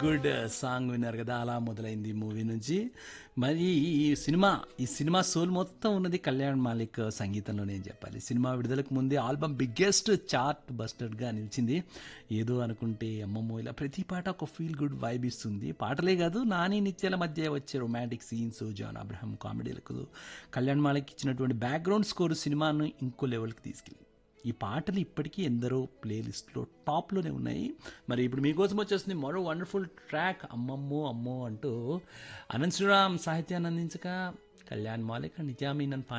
good song విన్నారు కదా అలా మొదలైంది మూవీ నుంచి మరి ఈ సినిమా ఈ సినిమా సోల్ మొత్తం ఉన్నది కళ్యాణ్ మాలిక్ సంగీతంలోనే అని చెప్పాలి సినిమా విడుదలకు ముందే ఆల్బమ్ బిగ్గెస్ట్ చార్ట్ బస్టర్గా నిలిచింది ఏదో అనుకుంటే అమ్మమ్మో ఇలా ప్రతి పాట ఒక ఫీల్ గుడ్ వైబ్ ఇస్తుంది పాటలే కాదు నాని నిత్యాల మధ్య వచ్చే రొమాంటిక్ సీన్స్ జాన్ అబ్రహం కామెడీలకు కళ్యాణ్ మాలిక్ ఇచ్చినటువంటి బ్యాక్గ్రౌండ్ స్కోర్ సినిమాను ఇంకో లెవెల్కి తీసుకెళ్ళి ఈ పాటలు ఇప్పటికీ ఎందరో ప్లేలిస్ట్లో టాప్లోనే ఉన్నాయి మరి ఇప్పుడు మీకోసం వచ్చేస్తుంది మరో వండర్ఫుల్ ట్రాక్ అమ్మమ్మో అమ్మో అంటూ అనంత్ శ్రీరామ్ సాహిత్యాన్ని అందించక కళ్యాణ్ మాలిక్ నిత్యామీనన్